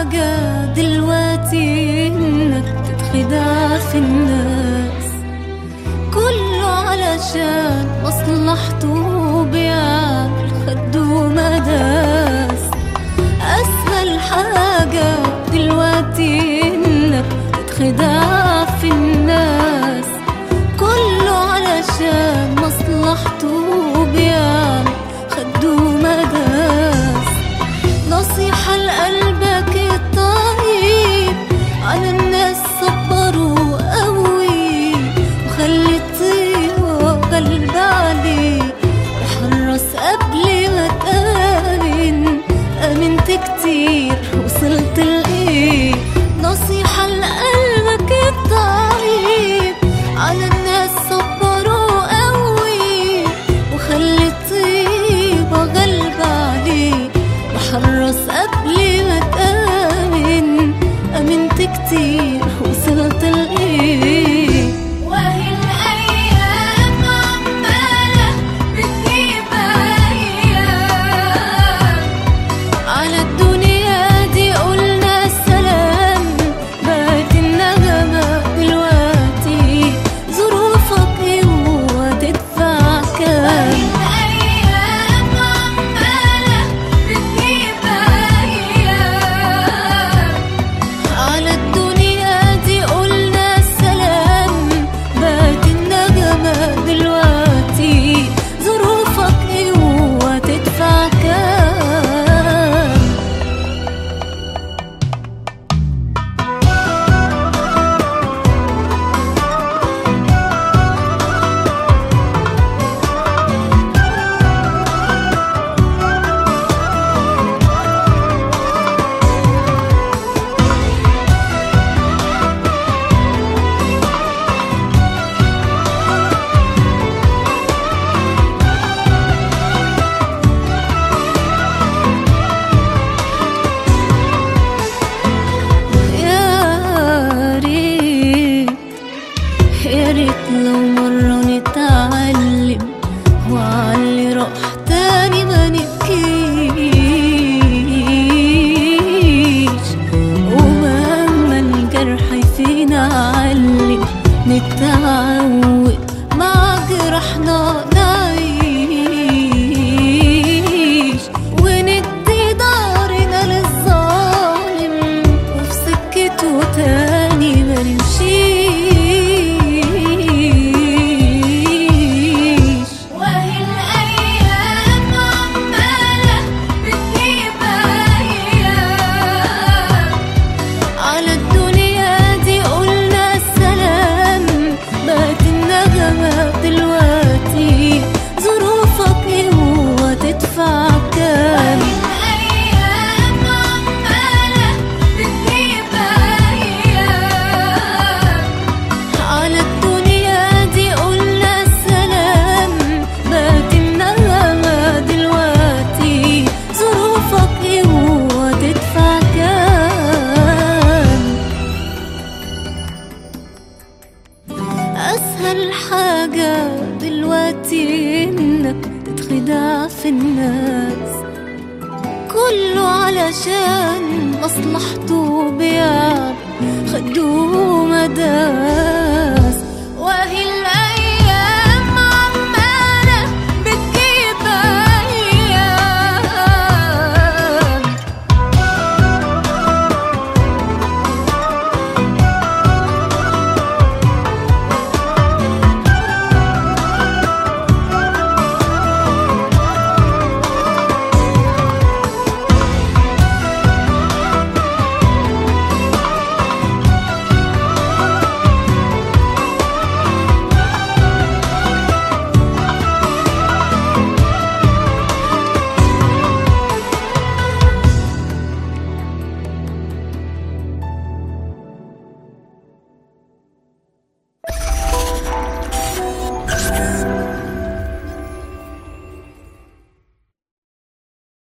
حاجة دلوقتي إنك تتخدع في الناس كله علشان مصلحته بيعمل خد ومداس أسهل حاجة دلوقتي إنك تتخدع في الناس كله علشان مصلحته بيعمل خد ومداس نصيحة لقلبك الطيب على الناس صبروا قوي وخلي الطيبة قلب عليك وحرص قبل ما تآمن آمنت كتير وصلت لإيه نصيحة لقلبك الطيب على الناس صبروا قوي وخلي الطيبة غلبة عليك وحرص قبل ما تآمن آمنت كتير وصلت لإيه وهي الأيام عمالة بتجيب أيام على الدنيا دي قلنا السلام بقت النغمة دلوقتي ظروفك ايه وهتدفع كام الأيام عمالة بتجيب أيام على الدنيا دي قلنا السلام بقت النغمة دلوقتي ظروفك ايه وهتدفع كام يا ريت يا ريت لو مرة نتعلم وعلي راح تاني ما نبكيش ومهما الجرح فينا علم نتعود مع جرحنا نعيش وندي دارنا للظالم وفي سكته تاني ما نمشيش وهي الأيام عمالة بتجيب أيام على الدنيا دي قلنا السلام بقت النغمة دلوقتي ظروفك ايه وهتدفع كام الأيام عمالة بتجيب أيام على الدنيا دي قلنا السلام بقت النغمة دلوقتي ظروفك ايه وهتدفع كام أسهل حاجة دلوقتي إنك تتخدع في الناس كله علشان مصلحته بيعمل خدوه مدام